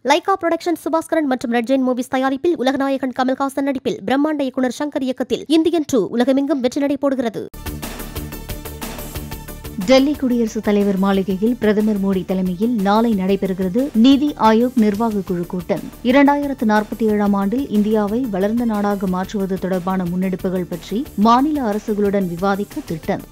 Lyca production Subaskaran மற்றும் red Jain movies தயாரிப்பில் உலகநாயகன் கமல்ஹாசன் நடிப்பில் பிரம்மாண்ட இயக்குனர் சங்கர் இயக்கத்தில் இந்தியன் டூ உலகமெங்கும் வெற்றி நடை போடுகிறது டெல்லி குடியரசுத் தலைவர் மாளிகையில் பிரதமர் மோடி தலைமையில் நாளை நடைபெறுகிறது நிதி ஆயோக் நிர்வாக குழு கூட்டம் இரண்டாயிரத்து நாற்பத்தி ஏழாம் ஆண்டில் இந்தியாவை வளர்ந்த நாடாக மாற்றுவது தொடர்பான முன்னெடுப்புகள் பற்றி மாநில அரசுகளுடன் விவாதிக்க திட்டம்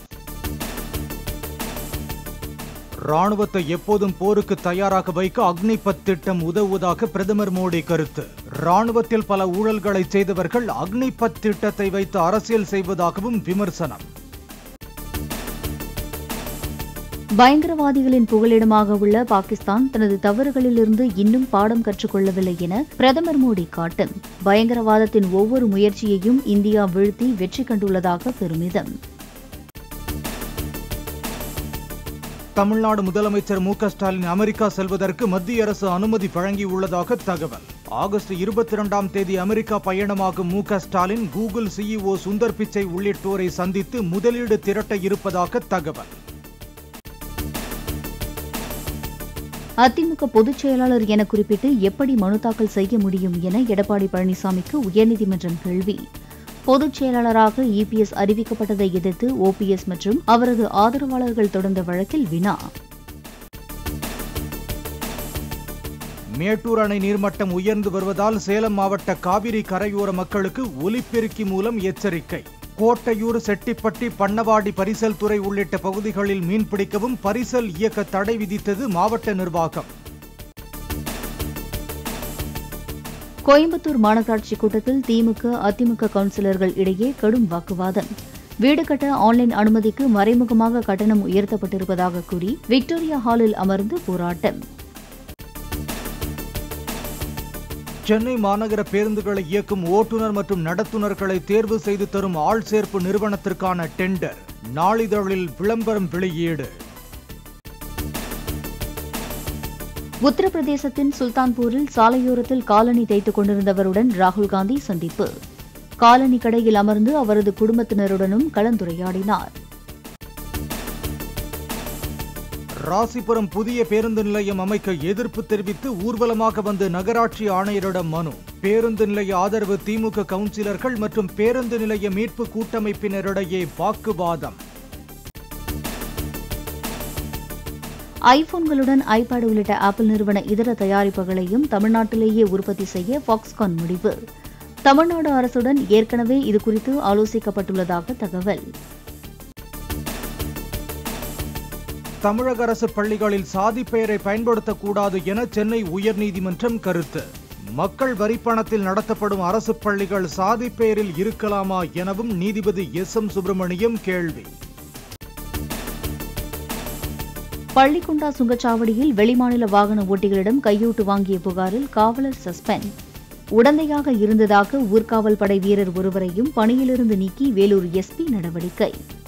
ராணுவத்தை எப்போதும் போருக்கு தயாராக வைக்க அக்னிபத் திட்டம் உதவுவதாக பிரதமர் மோடி கருத்து ராணுவத்தில் பல ஊழல்களை செய்தவர்கள் அக்னிபத் திட்டத்தை வைத்து அரசியல் செய்வதாகவும் விமர்சனம் பயங்கரவாதிகளின் புகலிடமாக உள்ள பாகிஸ்தான் தனது தவறுகளிலிருந்து இன்னும் பாடம் கற்றுக்கொள்ளவில்லை என பிரதமர் மோடி காட்டும் பயங்கரவாதத்தின் ஒவ்வொரு முயற்சியையும் இந்தியா வீழ்த்தி வெற்றி கண்டுள்ளதாக பெருமிதம் தமிழ்நாடு முதலமைச்சர் மு க ஸ்டாலின் அமெரிக்கா செல்வதற்கு மத்திய அரசு அனுமதி வழங்கியுள்ளதாக தகவல் ஆகஸ்ட் இருபத்தி இரண்டாம் தேதி அமெரிக்கா பயணமாகும் மு க ஸ்டாலின் கூகுள் சிஇஓ சுந்தர் பிச்சை உள்ளிட்டோரை சந்தித்து முதலீடு திரட்ட இருப்பதாக தகவல் அதிமுக பொதுச் செயலாளர் என குறிப்பிட்டு எப்படி மனு தாக்கல் செய்ய முடியும் என எடப்பாடி பழனிசாமிக்கு உயர்நீதிமன்றம் கேள்வி பொதுச் செயலாளராக இபிஎஸ் அறிவிக்கப்பட்டதை எதிர்த்து ஓபிஎஸ் மற்றும் அவரது ஆதரவாளர்கள் தொடர்ந்த வழக்கில் வினா மேட்டூர் அணை நீர்மட்டம் உயர்ந்து வருவதால் சேலம் மாவட்ட காவிரி கரையோர மக்களுக்கு ஒலிபெருக்கி மூலம் எச்சரிக்கை கோட்டையூர் செட்டிப்பட்டி பண்ணவாடி பரிசல் துறை உள்ளிட்ட பகுதிகளில் மீன்பிடிக்கவும் பரிசல் இயக்க தடை விதித்தது மாவட்ட நிர்வாகம் கோயம்புத்தூர் மாநகராட்சி கூட்டத்தில் திமுக அதிமுக கவுன்சிலர்கள் இடையே கடும் வாக்குவாதம் வீடு கட்ட ஆன்லைன் அனுமதிக்கு மறைமுகமாக கட்டணம் உயர்த்தப்பட்டிருப்பதாக கூறி விக்டோரியா ஹாலில் அமர்ந்து போராட்டம் சென்னை மாநகர பேருந்துகளை இயக்கும் ஓட்டுநர் மற்றும் நடத்துனர்களை தேர்வு செய்து தரும் ஆள் சேர்ப்பு நிறுவனத்திற்கான டெண்டர் நாளிதழில் விளம்பரம் வெளியீடு உத்தரப்பிரதேசத்தின் சுல்தான்பூரில் சாலையோரத்தில் காலணி தைத்துக் கொண்டிருந்தவருடன் ராகுல் காந்தி சந்திப்பு காலணி கடையில் அமர்ந்து அவரது குடும்பத்தினருடனும் கலந்துரையாடினார் ராசிபுரம் புதிய பேருந்து நிலையம் அமைக்க எதிர்ப்பு தெரிவித்து ஊர்வலமாக வந்து நகராட்சி ஆணையரிடம் மனு பேருந்து நிலைய ஆதரவு திமுக கவுன்சிலர்கள் மற்றும் பேருந்து நிலைய மீட்பு கூட்டமைப்பினரிடையே வாக்குவாதம் ஐபோன்களுடன் ஐபேட் உள்ளிட்ட ஆப்பிள் நிறுவன இதர தயாரிப்புகளையும் தமிழ்நாட்டிலேயே உற்பத்தி செய்ய ஃபாக்ஸ்கான் முடிவு தமிழ்நாடு அரசுடன் ஏற்கனவே இதுகுறித்து ஆலோசிக்கப்பட்டுள்ளதாக தகவல் தமிழக அரசு பள்ளிகளில் சாதி பெயரை பயன்படுத்தக்கூடாது என சென்னை உயர்நீதிமன்றம் கருத்து மக்கள் வரிப்பணத்தில் நடத்தப்படும் அரசு பள்ளிகள் சாதி பெயரில் இருக்கலாமா எனவும் நீதிபதி எஸ் எம் சுப்பிரமணியம் கேள்வி பள்ளிக்குண்டா சுங்கச்சாவடியில் வெளிமாநில வாகன ஓட்டிகளிடம் கையூட்டு வாங்கிய புகாரில் காவலர் சஸ்பெண்ட் உடந்தையாக இருந்ததாக ஊர்காவல் படை வீரர் ஒருவரையும் பணியிலிருந்து நீக்கி வேலூர் எஸ்பி நடவடிக்கை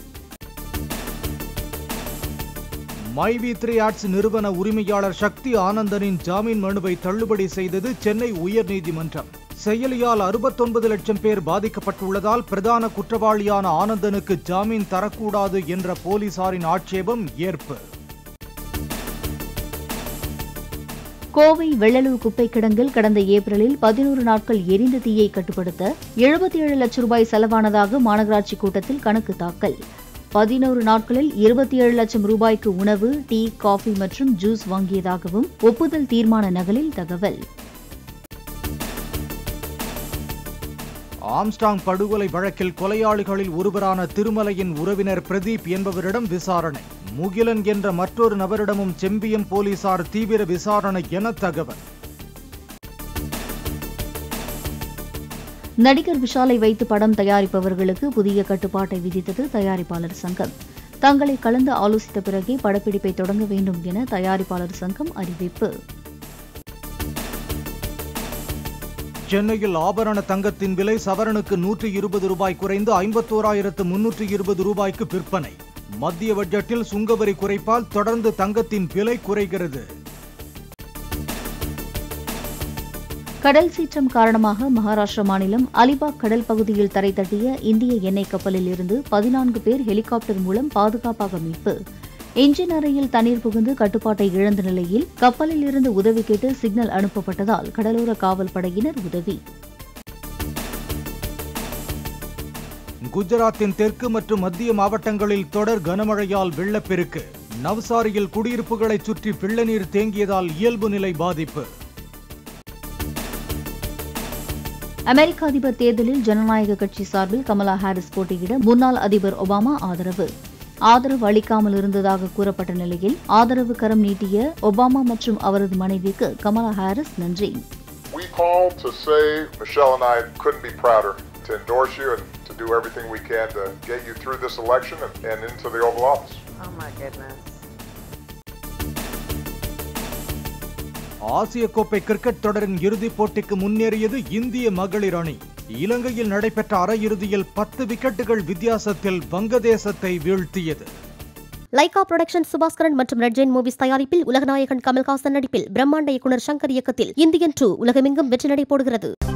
மைவி த்ரீ ஆர்ட்ஸ் நிறுவன உரிமையாளர் சக்தி ஆனந்தனின் ஜாமீன் மனுவை தள்ளுபடி செய்தது சென்னை உயர்நீதிமன்றம் செயலியால் அறுபத்தொன்பது லட்சம் பேர் பாதிக்கப்பட்டுள்ளதால் பிரதான குற்றவாளியான ஆனந்தனுக்கு ஜாமீன் தரக்கூடாது என்ற போலீசாரின் ஆட்சேபம் ஏற்பு கோவை வெள்ளலூர் குப்பை கிடங்கில் கடந்த ஏப்ரலில் பதினோரு நாட்கள் எரிந்த தீயை கட்டுப்படுத்த எழுபத்தி ஏழு லட்சம் ரூபாய் செலவானதாக மாநகராட்சி கூட்டத்தில் கணக்கு தாக்கல் பதினோரு நாட்களில் இருபத்தி ஏழு லட்சம் ரூபாய்க்கு உணவு டீ காஃபி மற்றும் ஜூஸ் வாங்கியதாகவும் ஒப்புதல் தீர்மான நகலில் தகவல் ஆம்ஸ்டாங் படுகொலை வழக்கில் கொலையாளிகளில் ஒருவரான திருமலையின் உறவினர் பிரதீப் என்பவரிடம் விசாரணை முகிலன் என்ற மற்றொரு நபரிடமும் செம்பியம் போலீசார் தீவிர விசாரணை என தகவல் நடிகர் விஷாலை வைத்து படம் தயாரிப்பவர்களுக்கு புதிய கட்டுப்பாட்டை விதித்தது தயாரிப்பாளர் சங்கம் தங்களை கலந்து ஆலோசித்த பிறகே படப்பிடிப்பை தொடங்க வேண்டும் என தயாரிப்பாளர் சங்கம் அறிவிப்பு சென்னையில் ஆபரண தங்கத்தின் விலை சவரனுக்கு நூற்றி இருபது ரூபாய் குறைந்து ஐம்பத்தோராயிரத்து முன்னூற்றி இருபது ரூபாய்க்கு விற்பனை மத்திய பட்ஜெட்டில் சுங்கவரி குறைப்பால் தொடர்ந்து தங்கத்தின் விலை குறைகிறது கடல் சீற்றம் காரணமாக மகாராஷ்டிரா மாநிலம் அலிபாக் கடல் பகுதியில் தரை தட்டிய இந்திய எண்ணெய் கப்பலில் இருந்து பதினான்கு பேர் ஹெலிகாப்டர் மூலம் பாதுகாப்பாக மீட்பு என்ஜின் அறையில் தண்ணீர் புகுந்து கட்டுப்பாட்டை இழந்த நிலையில் கப்பலில் இருந்து உதவி கேட்டு சிக்னல் அனுப்பப்பட்டதால் கடலோர காவல் படையினர் உதவி குஜராத்தின் தெற்கு மற்றும் மத்திய மாவட்டங்களில் தொடர் கனமழையால் வெள்ளப்பெருக்கு நவ்சாரியில் குடியிருப்புகளைச் சுற்றி வெள்ள நீர் தேங்கியதால் இயல்பு நிலை பாதிப்பு அமெரிக்க அதிபர் தேர்தலில் ஜனநாயக கட்சி சார்பில் கமலா ஹாரிஸ் போட்டியிட முன்னாள் அதிபர் ஒபாமா ஆதரவு ஆதரவு அளிக்காமல் இருந்ததாக கூறப்பட்ட நிலையில் ஆதரவு கரம் நீட்டிய ஒபாமா மற்றும் அவரது மனைவிக்கு கமலா ஹாரிஸ் நன்றி We called to say Michelle and I couldn't be prouder to endorse you and to do everything we can to get you through this election and, and into the Oval Office. Oh my goodness. ஆசிய கோப்பை cricket தொடரின் இறுதிப் போட்டிக்கு முன்னேறியது இந்திய மகளிர் அணி இலங்கையில் நடைபெற்ற அரையிறுதியில் பத்து விக்கெட்டுகள் வித்தியாசத்தில் வங்கதேசத்தை வீழ்த்தியது லைகா புரொடக்ஷன் சுபாஸ்கரன் மற்றும் ரெட்ஜெயின் மூவிஸ் தயாரிப்பில் உலகநாயகன் கமல்ஹாசன் நடிப்பில் பிரம்மாண்ட இயக்குனர் சங்கர் இயக்கத்தில் இந்தியன் டூ உலகமெங்கும் வெற்றி நடை போடுகிறது